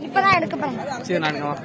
இப்பதான் எடுக்க போறேன் சரி நானுங்க வா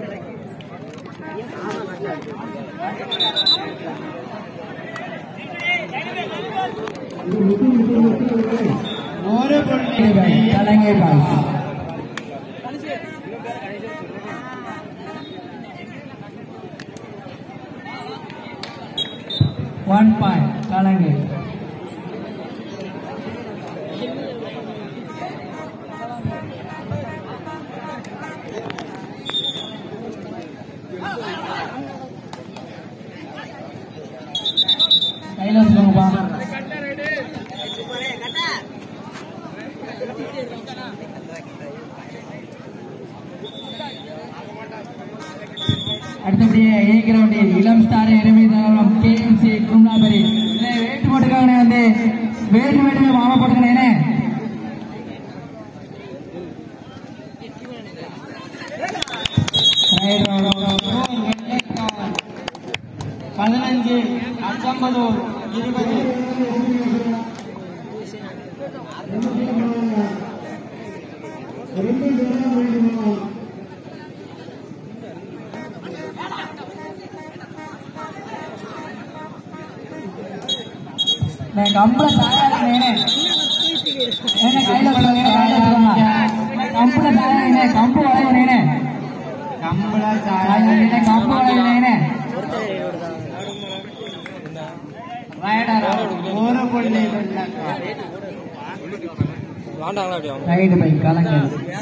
ஒரு புள்ளி கலங்கை பாய் ஒன் பாயிண்ட் கலங்கை கையில வச்சுக்கோங்கப்பா அடுத்தபடியே ஏ கிரவுண்டில் இளம் ஸ்டார் இறமை தளம் கேஎம்சி கும்லாபரி இல்லை வேட்டு போட்டுக்காங்கண்ணே வந்து வேட்டு வேட்டு மாமா போட்டுக்கணே பதினஞ்சு அச்சம்பதூர் இருபது நான் கம்பள தாயாருங்க என்ன கையில பண்ணுங்க கம்பள தாயாருங்க கம்பு வளைவனே கம்பள தாயாருங்க கம்பு வளைவனே ஒரு புள்ளி வாண்டாங்களா அப்படியே அவங்க ரைடு பை கலங்க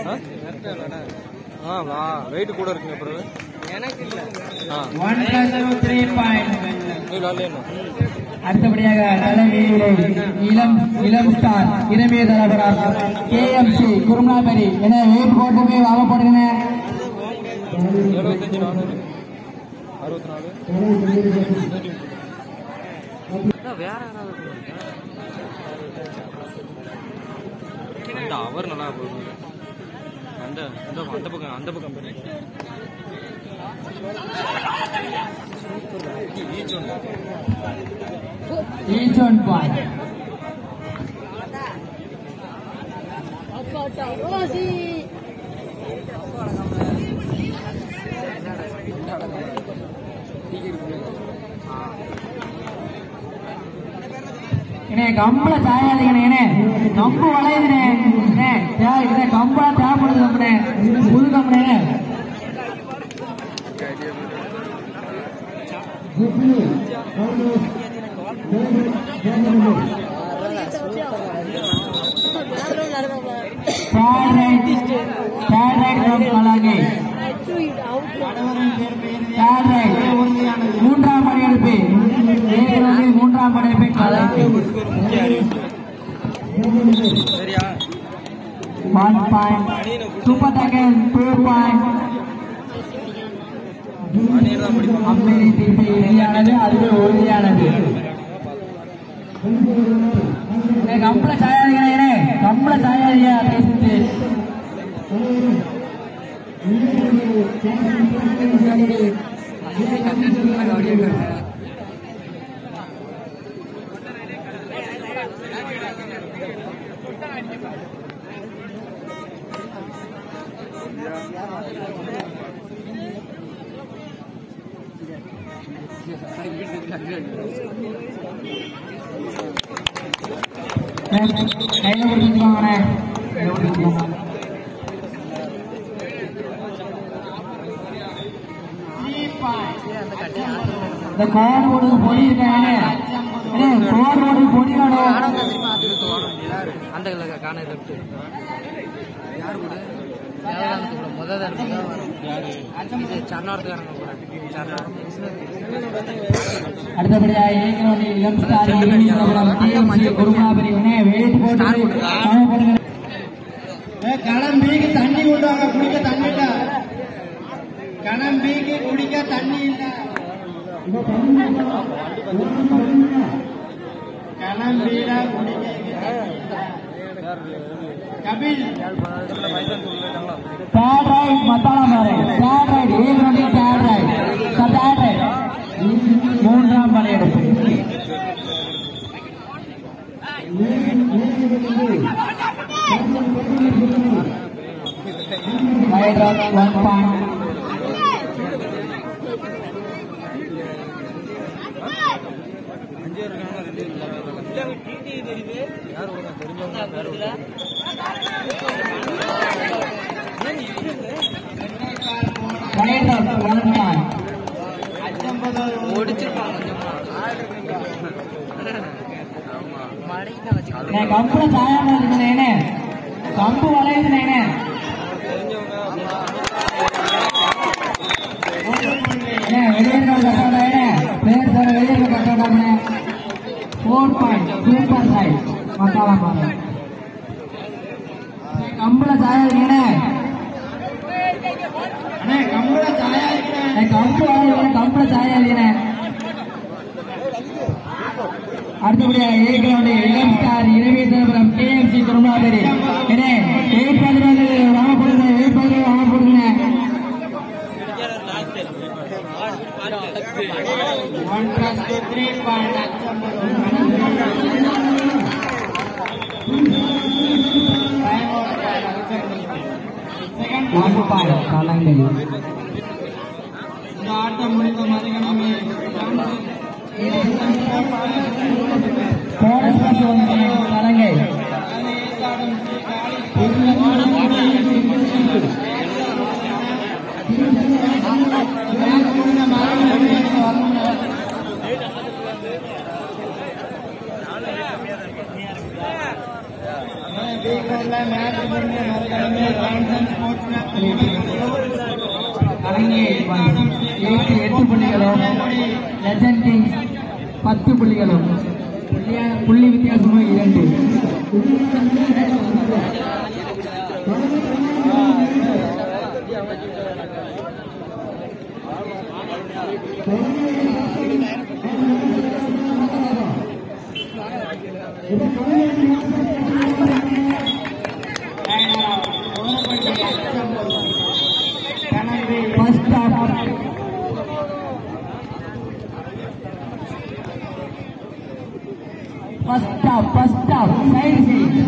ஆ வா வெயிட் கூட இருக்குங்க பிறகு எனக்கு இல்ல ஆ one plus two three point நீ விளாட்லையா அடுத்தபடியாக தலைமையிலே இளம் இளம் ஸ்டார் இளமைய தலபரார் கேஎம்சி குருமலாபரி என வெயிட் போட்டு போய் வாங்க போடுங்க எழுபத்தஞ்சு நானூறு அறுபத்தி நாலு வேற யாராவது அந்த அவர் நல்லா போகுது அந்த அந்த அந்த பக்கம் அந்த பக்கம் பாரு. ஈச் ஒன்று ஈச் ஒன் பாயிண்ட் இனே கம்பள தாயாதீங்கண்ணே கம்பு வளையுதுண்ணே அண்ணே, தே- இதே கம்பளா தேவைப்படுது கம்பனே புது கம்பனே Third right, third right from Kalagi. Third right, மூன்றாம் படையெடுப்பு ஏற்கனவே மூன்றாம் படையெடுப்பை கலாங்கி சரியா one point super second two point அணியர் தான் படிப்பாங்க அம்மேரி தீர்ப்பு இறுதியானது அதுவே உறுதியானது கம்பள சாயாதீங்களே கம்பள சாயாதியா பேசிட்டு கையில கொடுத்துருவாங்கண்ணே கையில கொடுத்துருவாங்க இந்த கோடு போடுறது பொடி இருக்கானே கோடு போடுறது பொடி வேணும் அந்த கலர் காண லெஃப்ட் யார் கூட தேவதானத்து கூட முதல் தடவை தான் வரும் இது சர்ணார்த்துக்காரங்க கூட சர்ணார்த்து அடுத்தபடியாக ஏகனோனி இளம் ஸ்டார் ஈனிபுரம் டிஎம்சி குருமாபுரி உடனே வெயிட் போட்டு பணம் போடுங்க கணம்பீக்கு தண்ணி கொண்டு வாங்க குடிக்க தண்ணி இல்ல கணம்பீக்கு குடிக்க தண்ணி இல்ல கணம்பீட குடிக்க கபில் தேர்ட் ரைட் மத்தாளா மாறு தேர்ட் ரைட் ஏகனோனி தேர்ட் ரைட் தேர்ட் ரைட் மூன்றாம் படையெடுப்பு Hyderabad one point. அஞ்சு இருக்காங்க ரெண்டு இல்லை யார் ஒழுங்கா தெரிஞ்சவங்க யார் ஒழுங்கா Hyderabad one point. ஒடிச்சிருப்பாங்க மடைக்கு தான் வச்சுக்கலாம் நான் கம்புல சாயாம இருக்குனேனே கம்பு வளையுதுனேனே வெளியிருக்க கட்டோடனே பேர் போற வெளியிருக்க கட்டோடனே ஃபோர் பாயிண்ட் சூப்பர் சைட் மசாலா பாரு கம்புல சாயாதீங்கண்ணே அண்ணே கம்பள சாயா இருக்கிறேன் கம்பு வளையுதுண்ணே கம்புல சாயாதீங்கண்ணே அடுத்தபடியாக ஏற்கனவே இளம் ஸ்டார் இரவேந்திரபுரம் கேஎம்சி திருமணாபுரி ஏனே வெயிட் பண்ணுறது வாங்க போடுங்க வெயிட் பண்ணுறது வாங்க போடுங்க one plus two three point second நான்கு பாயிண்ட் கலங்கை இந்த ஆட்டம் முடிந்த மதிகணமே போனஸ் பஸ் ஒன்று கலங்கை மேட்ச் முடிந்த மதிகணமே ஜான்சன் ஸ்போர்ட்ஸ் கலங்கை எட்டு எட்டு புள்ளிகளும் லெஜண்ட் கிங்ஸ் பத்து புள்ளிகளும் புள்ளியா- புள்ளி வித்தியாசமும் இரண்டு first half first half first half side side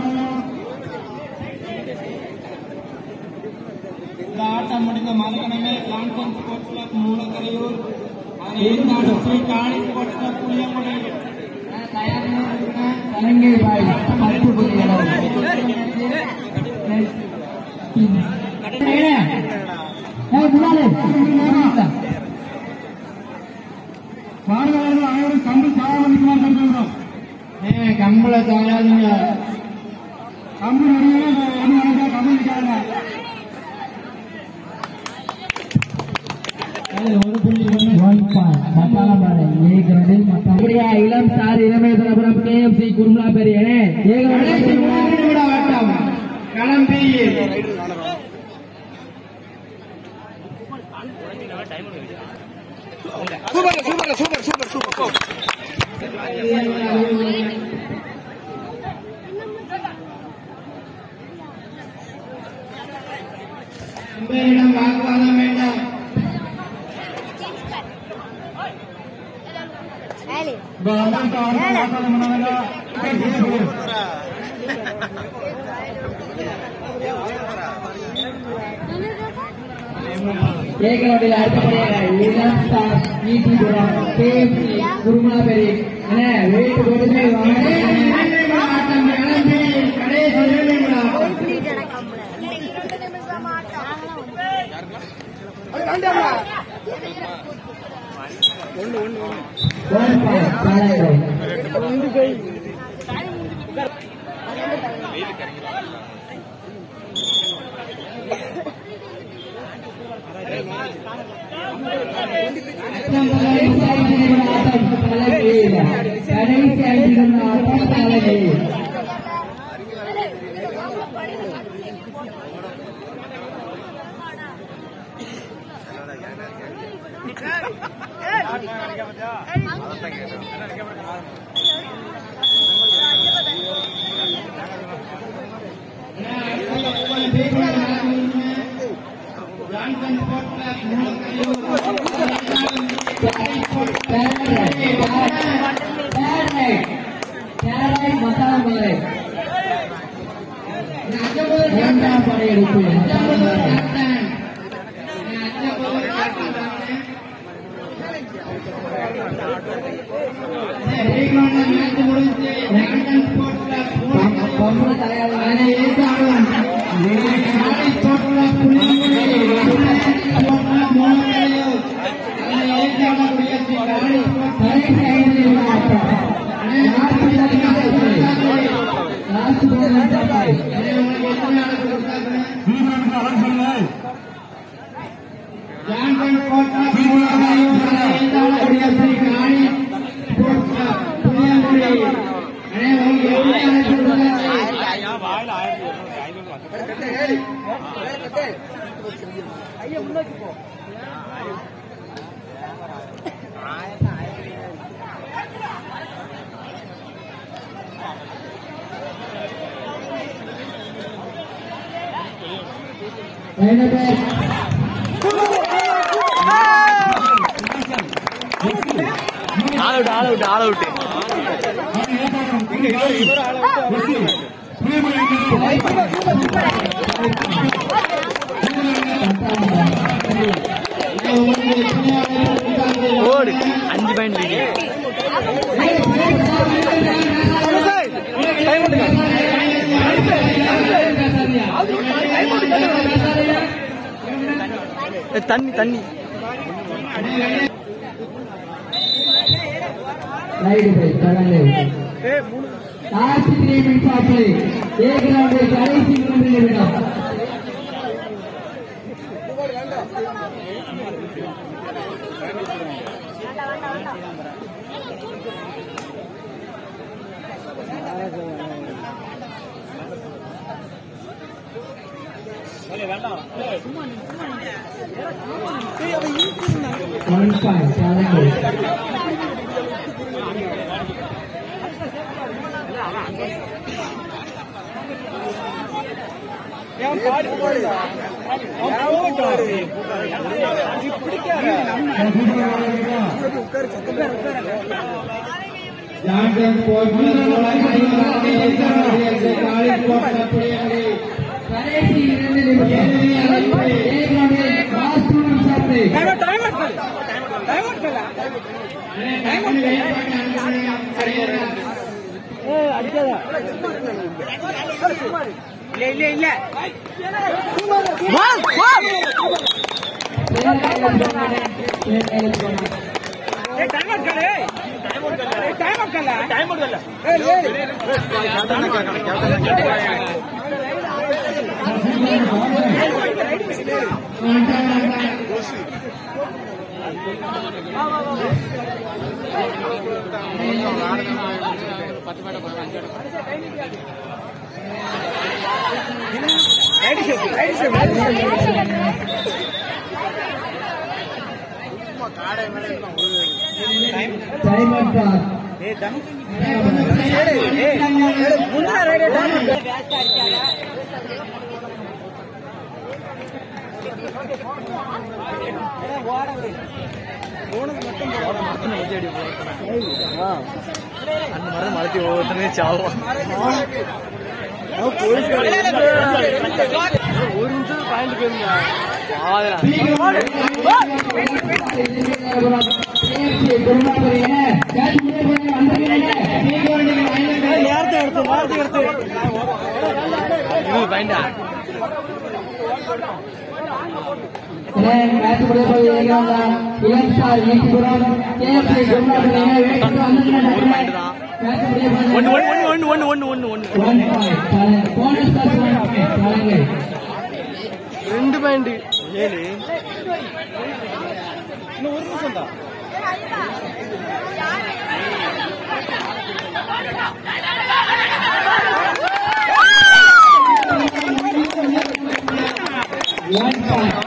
இந்த ஆட்டம் முடிந்த மறுகணமே லான்டன் ஸ்போர்ட்ஸ் கிளப் மூலக்கரையூர் அதனை எதிர்நாடு ஸ்ரீ காளி ஸ்போர்ட்ஸ் கிளப் புளியங்குடி கலங்கை பாய் பத்து புள்ளிகளும் மாணவர்கள் அனைவரும் கம்பு சாவடிக்குமாறு கேட்டுக்கிறோம் ஏ கம்பள சாயாதீங்க கம்பு நடிகை ஒன்று நினைச்சா கம்பு நிற்காங்க ஒரு புள்ளி ஒன்று அப்படியா இளம் சார் இளமேதனபுரம் கேஎம்சி குருமலா பெரிய கடைசி மூன்று நிமிட ஆட்டம் களம்பி உங்களிடம் வாக்குவாதம் வேண்டாம் Allez. ஏகனோடில் அடுத்தபடியாக இளம் ஸ்டார் ஈட்டிபுரம் கேஎம்சி குருமலா பெரிய என்ன வெயிட் கொடுத்து வாங்க ஆட்டம் களம்பி கடைசி இரண்டு நிமிடம் One point, Palangay. கடைசி ஐந்து நிமிட ஆட்டம் தலைமையில் கடைசி ஐந்து நிமிட ஆட்டம் தலைமையில் ஜான்சன் ஸ்போர்ட்ஸ் கிளப் மசாலா மலை இரண்டாம் படையெடுப்பு ஜான்சன் கோட்டா புளியங்குடி ஸ்ரீ காளி ஸ்போர்ட்ஸ் கிளப் புளியங்குடி அனைவரும் எவ்வளவு ஆள் அவுட் ஆள் அவுட் ஆள் அவுட் ஓடு அஞ்சு பாயிண்ட் தண்ணி தண்ணி ரைட் பை தரங்க last three minutes of play ஏ கிரவுண்ட் கடைசி மூன்று நிமிடம் ஒன் பாயிண்ட் தரங்க Johnson sports club Kali sports club Puliyangudi கடைசி இரண்டு நிமிடம் ஏ ground last two minutes of play time out அந்த மாதிரி மலத்தி ஒவ்வொருத்தனே சாவும் ஒரு நிமிஷம் பாயிண்ட் போயிருந்தா நேரத்தை எடுத்து நேரத்தை எடுத்து இது பாயிண்டா மேட்ச் முடிய போய் இளம் ஸ்டார் ஈட்டிபுரம் கேஎஃப்சி பாயிண்ட் தான் ஒன்னு ஒன்னு ஒன்னு ஒன்னு ஒன்னு ஒன்னு ஒன்னு one point bonus plus one point ரெண்டு பாயிண்ட் ஏழு இன்னும் ஒரு நிமிஷம் தான் ஒன் பாயிண்ட்